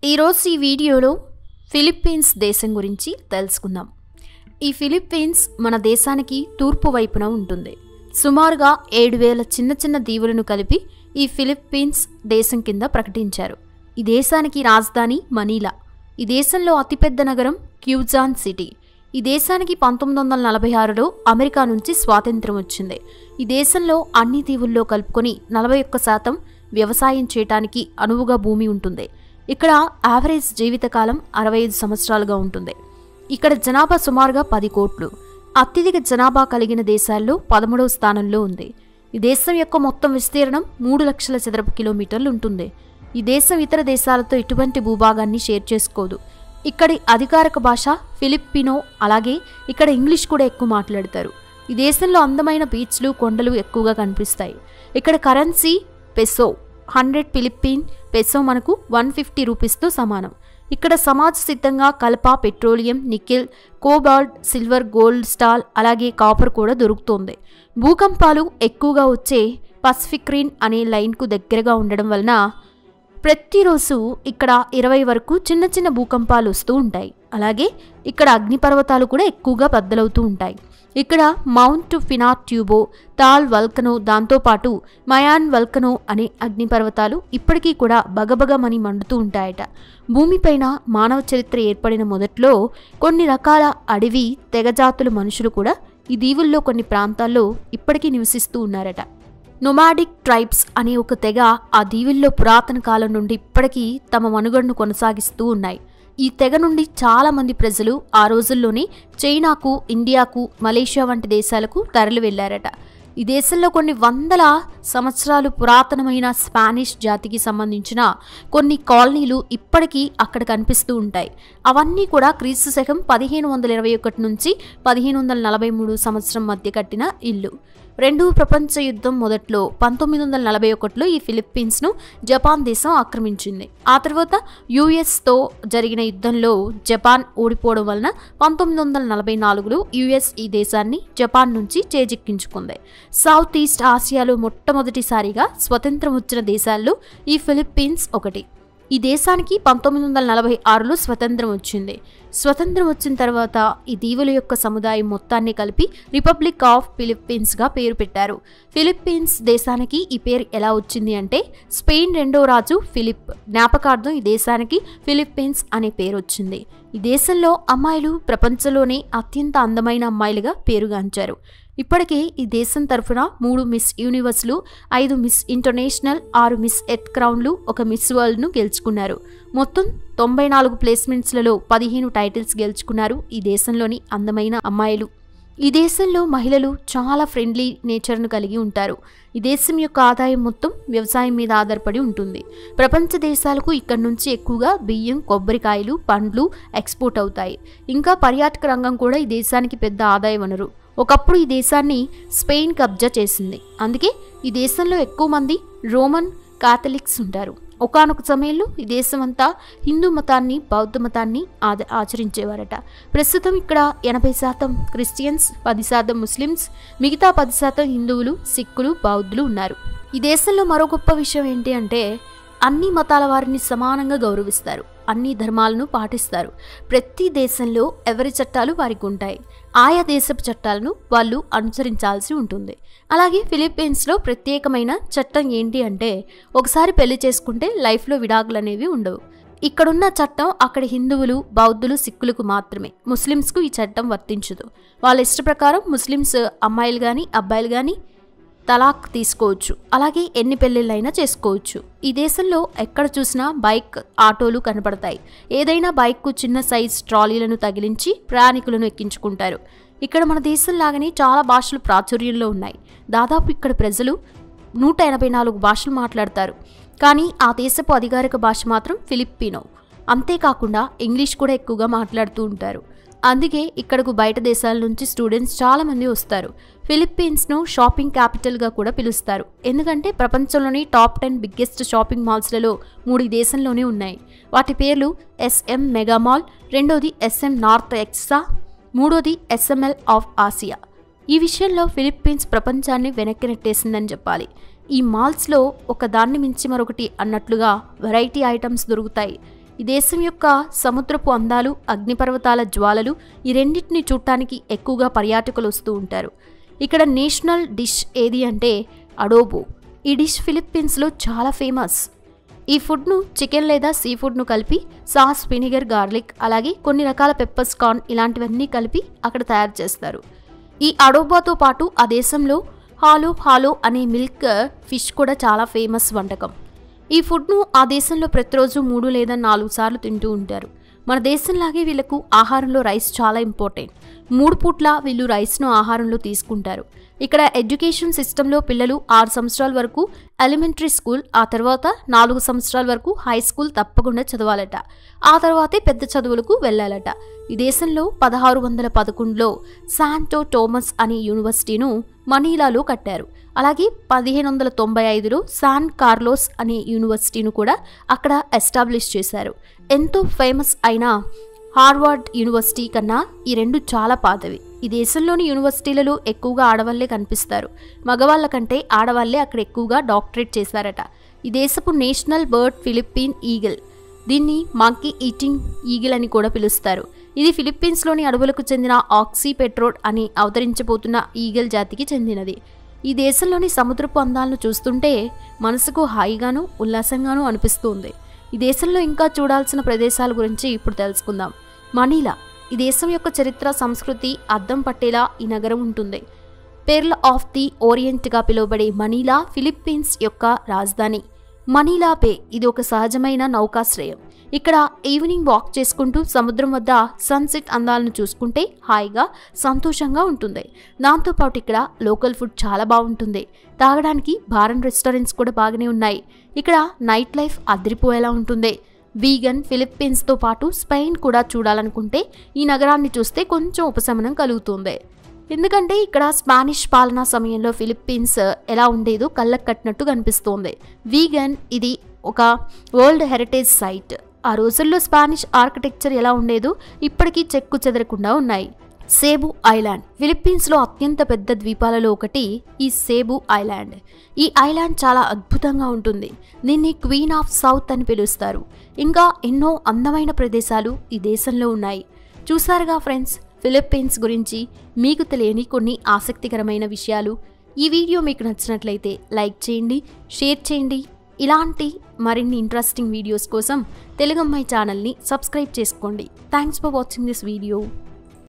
ఈరోజు ఈ వీడియోలో ఫిలిప్పీన్స్ దేశం గురించి తెలుసుకుందాం ఈ ఫిలిప్పీన్స్ మన దేశానికి తూర్పు వైపున ఉంటుంది సుమారుగా ఏడు వేల చిన్న చిన్న దీవులను కలిపి ఈ ఫిలిప్పీన్స్ దేశం కింద ప్రకటించారు ఈ దేశానికి రాజధాని మనీలా ఈ దేశంలో అతిపెద్ద నగరం క్యూజాన్ సిటీ ఈ దేశానికి పంతొమ్మిది వందల నలభై ఆరులో అమెరికా నుంచి స్వాతంత్రం వచ్చింది ఈ దేశంలో అన్ని దీవుల్లో కలుపుకొని నలభై ఒక్క శాతం వ్యవసాయం చేయటానికి అనువుగా భూమి ఉంటుంది ఇక్కడ యావరేజ్ జీవితకాలం అరవై ఐదు సంవత్సరాలుగా ఉంటుంది ఇక్కడ జనాభా సుమారుగా పది కోట్లు అత్యధిక జనాభా కలిగిన దేశాల్లో పదమూడవ స్థానంలో ఉంది ఈ దేశం యొక్క మొత్తం విస్తీర్ణం మూడు లక్షల చదరపు కిలోమీటర్లు ఉంటుంది ఈ దేశం ఇతర దేశాలతో ఎటువంటి భూభాగాన్ని షేర్ చేసుకోదు ఇక్కడి అధికారిక భాష ఫిలిప్పినో అలాగే ఇక్కడ ఇంగ్లీష్ కూడా ఎక్కువ మాట్లాడతారు ఈ దేశంలో అందమైన బీచ్లు కొండలు ఎక్కువగా కనిపిస్తాయి ఇక్కడ currency peso hundred Philippine peso మనకు వన్ ఫిఫ్టీ రూపీస్తో సమానం ఇక్కడ సమాజ సిద్ధంగా కలప petroleum nickel cobalt silver gold స్టాల్ అలాగే కాపర్ కూడా దొరుకుతోంది భూకంపాలు ఎక్కువగా వచ్చే పసిఫిక్ రీన్ అనే లైన్కు దగ్గరగా ఉండడం వలన ప్రతిరోజు ఇక్కడ ఇరవై వరకు చిన్న చిన్న భూకంపాలు వస్తూ ఉంటాయి అలాగే ఇక్కడ అగ్నిపర్వతాలు కూడా ఎక్కువగా బద్దలవుతూ ఉంటాయి ఇక్కడ మౌంట్ ఫినా ట్యూబో తాల్ వల్కనో దాంతోపాటు మయాన్ వల్కనో అనే అగ్నిపర్వతాలు ఇప్పటికీ కూడా బగబగమని మండుతూ ఉంటాయట భూమిపైన మానవ చరిత్ర ఏర్పడిన మొదట్లో కొన్ని రకాల అడవి తెగజాతుల మనుషులు కూడా ఈ దీవుల్లో కొన్ని ప్రాంతాల్లో ఇప్పటికీ నివసిస్తూ ఉన్నారట నొమాడిక్ ట్రైబ్స్ అనే ఒక తెగ ఆ దీవుల్లో పురాతన కాలం నుండి ఇప్పటికీ తమ మనుగడను కొనసాగిస్తూ ఉన్నాయి ఈ తెగ నుండి చాలా మంది ప్రజలు ఆ రోజుల్లోనే చైనాకు ఇండియాకు మలేషియా వంటి దేశాలకు తరలి వెళ్లారట ఈ దేశంలో కొన్ని వందల సంవత్సరాలు పురాతనమైన స్పానిష్ జాతికి సంబంధించిన కొన్ని కాలనీలు ఇప్పటికీ అక్కడ కనిపిస్తూ ఉంటాయి అవన్నీ కూడా క్రీస్తు శకం పదిహేను వందల ఇరవై ఒకటి నుంచి పదిహేను వందల నలభై మూడు సంవత్సరం మధ్య కట్టిన ఇల్లు రెండో ప్రపంచ యుద్ధం మొదట్లో పంతొమ్మిది వందల నలభై ఒకటిలో ఈ ఫిలిప్పీన్స్ను జపాన్ దేశం ఆక్రమించింది ఆ తర్వాత యుఎస్తో జరిగిన యుద్ధంలో జపాన్ ఓడిపోవడం వలన పంతొమ్మిది వందల నలభై నాలుగులో యుఎస్ ఈ దేశాన్ని జపాన్ నుంచి చేజిక్కించుకుంది సౌత్ ఈస్ట్ ఆసియాలో మొట్టమొదటిసారిగా స్వతంత్రం వచ్చిన దేశాల్లో ఈ ఫిలిప్పీన్స్ ఒకటి ఈ దేశానికి పంతొమ్మిది వందల నలభై ఆరులో స్వతంత్రం వచ్చింది స్వతంత్రం వచ్చిన తర్వాత ఈ దీవుల యొక్క సముదాయం మొత్తాన్ని కలిపి రిపబ్లిక్ ఆఫ్ ఫిలిప్పీన్స్గా పేరు పెట్టారు ఫిలిప్పీన్స్ దేశానికి ఈ పేరు ఎలా వచ్చింది అంటే స్పెయిన్ రెండో రాజు ఫిలిప్ జ్ఞాపకార్థం ఈ దేశానికి ఫిలిప్పీన్స్ అనే పేరు వచ్చింది ఈ దేశంలో అమ్మాయిలు ప్రపంచంలోనే అత్యంత అందమైన అమ్మాయిలుగా పేరుగాంచారు ఇప్పటికే ఈ దేశం తరఫున మూడు మిస్ యూనివర్స్లు ఐదు మిస్ ఇంటర్నేషనల్ ఆరు మిస్ ఎర్త్ క్రౌన్లు ఒక మిస్ వరల్డ్ను గెలుచుకున్నారు మొత్తం తొంభై నాలుగు ప్లేస్మెంట్స్లలో పదిహేను టైటిల్స్ గెలుచుకున్నారు ఈ దేశంలోని అందమైన అమ్మాయిలు ఈ దేశంలో మహిళలు చాలా ఫ్రెండ్లీ నేచర్ను కలిగి ఉంటారు ఈ దేశం యొక్క ఆదాయం మొత్తం వ్యవసాయం మీద ఆధారపడి ఉంటుంది ప్రపంచ దేశాలకు ఇక్కడ నుంచి ఎక్కువగా బియ్యం కొబ్బరికాయలు పండ్లు ఎక్స్పోర్ట్ అవుతాయి ఇంకా పర్యాటక రంగం కూడా ఈ దేశానికి పెద్ద ఆదాయ వనరు ఒకప్పుడు ఈ దేశాన్ని స్పెయిన్ కబ్జా చేసింది అందుకే ఈ దేశంలో ఎక్కువ మంది రోమన్ కాథలిక్స్ ఉంటారు ఒకనొక సమయంలో ఈ దేశం అంతా హిందూ మతాన్ని బౌద్ధ మతాన్ని ఆద ఆచరించేవారట ప్రస్తుతం ఇక్కడ ఎనభై శాతం క్రిస్టియన్స్ పది శాతం ముస్లిమ్స్ మిగతా పది శాతం హిందువులు సిక్కులు బౌద్ధులు ఉన్నారు ఈ దేశంలో మరో గొప్ప విషయం ఏంటి అంటే అన్ని మతాల వారిని సమానంగా గౌరవిస్తారు అన్ని ధర్మాలను పాటిస్తారు ప్రతి దేశంలో ఎవరి చట్టాలు వారికి ఉంటాయి ఆయా దేశపు చట్టాలను వాళ్ళు అనుసరించాల్సి ఉంటుంది అలాగే ఫిలిప్పీన్స్లో ప్రత్యేకమైన చట్టం ఏంటి అంటే ఒకసారి పెళ్లి చేసుకుంటే లైఫ్లో విడాకులు అనేవి ఉండవు ఇక్కడున్న చట్టం అక్కడ హిందువులు బౌద్ధులు సిక్కులకు మాత్రమే ముస్లిమ్స్కు ఈ చట్టం వర్తించదు వాళ్ళ ఇష్ట ప్రకారం ముస్లిమ్స్ అమ్మాయిలు కానీ అబ్బాయిలు కానీ తలాక్ తీసుకోవచ్చు అలాగే ఎన్ని పెళ్ళిళ్ళైనా చేసుకోవచ్చు ఈ దేశంలో ఎక్కడ చూసినా బైక్ ఆటోలు కనపడతాయి ఏదైనా బైక్కు చిన్న సైజ్ ట్రాలీలను తగిలించి ప్రయాణికులను ఎక్కించుకుంటారు ఇక్కడ మన దేశంలాగానే చాలా భాషలు ప్రాచుర్యంలో ఉన్నాయి దాదాపు ఇక్కడ ప్రజలు నూట ఎనభై నాలుగు భాషలు మాట్లాడతారు కానీ ఆ దేశపు అధికారిక భాష మాత్రం ఫిలిప్పీనో అంతేకాకుండా ఇంగ్లీష్ కూడా ఎక్కువగా మాట్లాడుతూ ఉంటారు అందుకే ఇక్కడకు బయట దేశాల నుంచి స్టూడెంట్స్ చాలామంది వస్తారు ఫిలిప్పీన్స్ను షాపింగ్ క్యాపిటల్గా కూడా పిలుస్తారు ఎందుకంటే ప్రపంచంలోని టాప్ టెన్ బిగ్గెస్ట్ షాపింగ్ మాల్స్లలో మూడు ఈ దేశంలోనే ఉన్నాయి వాటి పేర్లు ఎస్ఎం మెగామాల్ రెండోది ఎస్ఎం నార్త్ ఎక్సా మూడోది ఎస్ఎంఎల్ ఆఫ్ ఆసియా ఈ విషయంలో ఫిలిప్పీన్స్ ప్రపంచాన్ని వెనక్కి నెట్టేసిందని చెప్పాలి ఈ మాల్స్లో ఒక దాన్ని మించి మరొకటి అన్నట్లుగా వెరైటీ ఐటమ్స్ దొరుకుతాయి ఈ దేశం యొక్క సముద్రపు అందాలు అగ్నిపర్వతాల జ్వాలలు ఈ రెండింటిని చూడటానికి ఎక్కువగా పర్యాటకులు వస్తూ ఉంటారు ఇక్కడ నేషనల్ డిష్ ఏది అంటే అడోబో ఈ డిష్ ఫిలిప్పీన్స్లో చాలా ఫేమస్ ఈ ఫుడ్ను చికెన్ లేదా సీ ఫుడ్ను కలిపి సాస్ వినిగర్ గార్లిక్ అలాగే కొన్ని రకాల పెప్పర్స్ కార్న్ ఇలాంటివన్నీ కలిపి అక్కడ తయారు చేస్తారు ఈ అడోబాతో పాటు ఆ దేశంలో హాలో హాలో అనే మిల్క్ ఫిష్ కూడా చాలా ఫేమస్ వంటకం ఈ ఫుడ్ను ఆ దేశంలో ప్రతిరోజు మూడు లేదా నాలుగు సార్లు తింటూ ఉంటారు మన దేశంలాగే వీళ్ళకు ఆహారంలో రైస్ చాలా ఇంపార్టెంట్ మూడు పూట్ల వీళ్ళు రైస్ను ఆహారంలో తీసుకుంటారు ఇక్కడ ఎడ్యుకేషన్ సిస్టంలో పిల్లలు ఆరు సంవత్సరాల వరకు ఎలిమెంటరీ స్కూల్ ఆ తర్వాత నాలుగు సంవత్సరాల వరకు హై స్కూల్ తప్పకుండా చదవాలట ఆ తర్వాతే పెద్ద చదువులకు వెళ్ళాలట ఈ దేశంలో పదహారు వందల పదకొండులో శాంటో టోమస్ అనే యూనివర్సిటీను మనీలాలో కట్టారు అలాగే పదిహేను వందల తొంభై ఐదులో శాన్ కార్లోస్ అనే యూనివర్సిటీను కూడా అక్కడ ఎస్టాబ్లిష్ చేశారు ఎంతో ఫేమస్ అయిన హార్వర్డ్ యూనివర్సిటీ కన్నా ఈ రెండు చాలా పాతవి ఈ దేశంలోని యూనివర్సిటీలలో ఎక్కువగా ఆడవాళ్లే కనిపిస్తారు మగవాళ్ళ కంటే ఆడవాళ్లే అక్కడ ఎక్కువగా డాక్టరేట్ చేశారట ఈ దేశపు నేషనల్ బర్డ్ ఫిలిప్పీన్ ఈగిల్ దీన్ని మంకీ ఈటింగ్ ఈగిల్ అని కూడా పిలుస్తారు ఇది ఫిలిప్పీన్స్లోని అడవులకు చెందిన ఆక్సీ పెట్రోడ్ అని అవతరించబోతున్న ఈగిల్ జాతికి చెందినది ఈ దేశంలోని సముద్రపు అందాలను చూస్తుంటే మనసుకు హాయిగాను ఉల్లాసంగాను అనిపిస్తుంది ఈ దేశంలో ఇంకా చూడాల్సిన ప్రదేశాల గురించి ఇప్పుడు తెలుసుకుందాం మనీలా ఈ దేశం యొక్క చరిత్ర సంస్కృతి అద్దం పట్టేలా ఈ నగరం ఉంటుంది పెర్ల్ ఆఫ్ ది ఓరియంట్గా పిలువబడే మనీలా ఫిలిప్పీన్స్ యొక్క రాజధాని మనీలా బే ఇది ఒక సహజమైన నౌకాశ్రయం ఇక్కడ ఈవినింగ్ వాక్ చేసుకుంటూ సముద్రం వద్ద సన్సెట్ అందాలను చూసుకుంటే హాయిగా సంతోషంగా ఉంటుంది దాంతోపాటు ఇక్కడ లోకల్ ఫుడ్ చాలా బాగుంటుంది తాగడానికి బారన్ రెస్టారెంట్స్ కూడా బాగానే ఉన్నాయి ఇక్కడ నైట్ లైఫ్ అదిరిపోయేలా ఉంటుంది వీగన్ ఫిలిప్పీన్స్తో పాటు స్పెయిన్ కూడా చూడాలనుకుంటే ఈ నగరాన్ని చూస్తే కొంచెం ఉపశమనం కలుగుతుంది ఎందుకంటే ఇక్కడ స్పానిష్ పాలనా సమయంలో ఫిలిప్పీన్స్ ఎలా ఉండేదో కళ్ళకు కట్టినట్టు కనిపిస్తోంది వీగన్ ఇది ఒక వరల్డ్ హెరిటేజ్ సైట్ ఆ రోజుల్లో స్పానిష్ ఆర్కిటెక్చర్ ఎలా ఉండేదో ఇప్పటికీ చెక్కు చెదరకుండా ఉన్నాయి సేబు ఐలాండ్ ఫిలిప్పీన్స్లో అత్యంత పెద్ద ద్వీపాలలో ఒకటి ఈ సేబు ఐలాండ్ ఈ ఐలాండ్ చాలా అద్భుతంగా ఉంటుంది దీన్ని క్వీన్ ఆఫ్ సౌత్ అని పిలుస్తారు ఇంకా ఎన్నో అందమైన ప్రదేశాలు ఈ దేశంలో ఉన్నాయి చూసారుగా ఫ్రెండ్స్ ఫిలిప్పీన్స్ గురించి మీకు తెలియని కొన్ని ఆసక్తికరమైన విషయాలు ఈ వీడియో మీకు నచ్చినట్లయితే లైక్ చేయండి షేర్ చేయండి ఇలాంటి మరిన్ని ఇంట్రెస్టింగ్ వీడియోస్ కోసం తెలుగమ్మాయి ఛానల్ని సబ్స్క్రైబ్ చేసుకోండి thanks for watching this video